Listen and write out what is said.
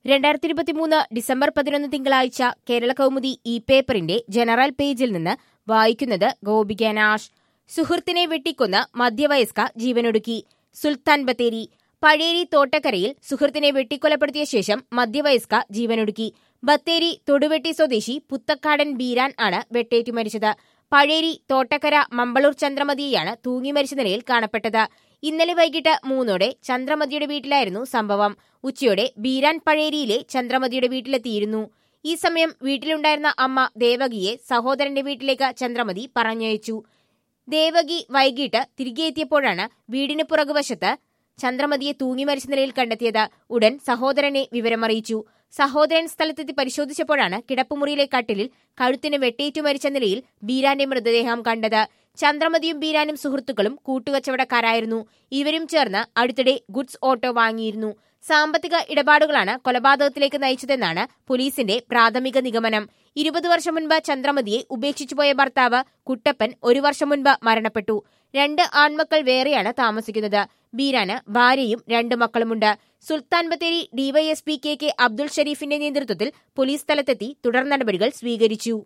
രണ്ടായിരത്തി ഇരുപത്തിമൂന്ന് ഡിസംബർ പതിനൊന്ന് തിങ്കളാഴ്ച കേരള കൗമുദി ഇ പേപ്പറിന്റെ ജനറൽ പേജിൽ നിന്ന് വായിക്കുന്നത് ഗോപിക നാഷ് സുഹൃത്തിനെ വെട്ടിക്കൊന്ന് മധ്യവയസ്ക ജീവനൊടുക്കി സുൽത്താൻ ബത്തേരി പഴേരി തോട്ടക്കരയിൽ സുഹൃത്തിനെ വെട്ടിക്കൊലപ്പെടുത്തിയ ശേഷം മധ്യവയസ്ക ജീവനൊടുക്കി ബത്തേരി തൊടുവെട്ടി സ്വദേശി പുത്തക്കാടൻ ബീരാൻ ആണ് വെട്ടേറ്റു മരിച്ചത് പഴേരി തോട്ടക്കര മമ്പളൂർ ചന്ദ്രമതിയെയാണ് തൂങ്ങി മരിച്ച നിലയിൽ കാണപ്പെട്ടത് ഇന്നലെ വൈകിട്ട് മൂന്നോടെ ചന്ദ്രമതിയുടെ വീട്ടിലായിരുന്നു സംഭവം ഉച്ചയോടെ ബീരാൻ പഴേരിയിലെ ചന്ദ്രമതിയുടെ വീട്ടിലെത്തിയിരുന്നു ഈ സമയം വീട്ടിലുണ്ടായിരുന്ന അമ്മ ദേവകിയെ സഹോദരന്റെ വീട്ടിലേക്ക് ചന്ദ്രമതി പറഞ്ഞയച്ചു ദേവകി വൈകിട്ട് തിരികെ എത്തിയപ്പോഴാണ് വീടിന് പുറകുവശത്ത് ചന്ദ്രമതിയെ തൂങ്ങി മരിച്ച നിലയിൽ കണ്ടെത്തിയത് ഉടൻ സഹോദരനെ വിവരമറിയിച്ചു സഹോദരൻ സ്ഥലത്തെത്തി പരിശോധിച്ചപ്പോഴാണ് കിടപ്പുമുറിയിലെ കട്ടിലിൽ കഴുത്തിന് വെട്ടേറ്റു മരിച്ച നിലയിൽ ബീരാന്റെ മൃതദേഹം കണ്ടത് ചന്ദ്രമതിയും ബീരാനും സുഹൃത്തുക്കളും കൂട്ടുകച്ചവടക്കാരായിരുന്നു ഇവരും ചേർന്ന് അടുത്തിടെ ഗുഡ്സ് ഓട്ടോ വാങ്ങിയിരുന്നു സാമ്പത്തിക ഇടപാടുകളാണ് കൊലപാതകത്തിലേക്ക് നയിച്ചതെന്നാണ് പോലീസിന്റെ പ്രാഥമിക നിഗമനം ഇരുപത് വർഷം മുൻപ് ചന്ദ്രമതിയെ ഉപേക്ഷിച്ചുപോയ ഭർത്താവ് കുട്ടപ്പൻ ഒരു വർഷം മുൻപ് മരണപ്പെട്ടു രണ്ട് ആൺമക്കൾ വേറെയാണ് താമസിക്കുന്നത് ബീരാന് ഭാര്യയും രണ്ട് മക്കളുമുണ്ട് Sulthan Bathery DYSP K K Abdul ഷരീഫിന്റെ നേതൃത്വത്തിൽ പോലീസ് സ്ഥലത്തെത്തി തുടർ നടപടികൾ സ്വീകരിച്ചു